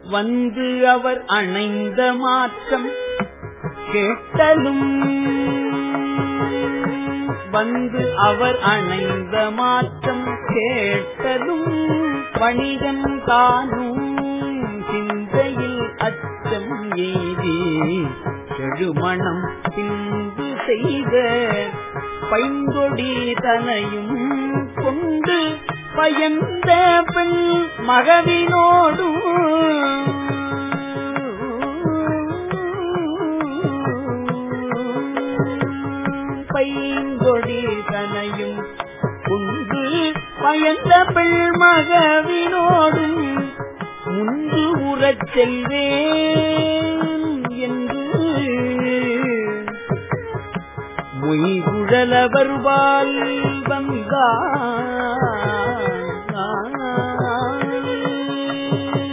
வந்து அவர் அணைந்த மாற்றம் கேட்டலும் வந்து அவர் அணைந்த மாற்றம் கேட்டலும் வணிகன் தானும் சிந்தையில் அச்சம் எய்தி செழுமணம் பின்பு செய்த பைங்கொடி தனையும் கொண்டு பயந்த பெண் மகவினோடு பைங்கொடி தனையும் கொண்டு பயந்த பெண் மகவினோடும் முந்து உறச் செல்வேன் என்று மொய்குழல வருவால் வந்தார்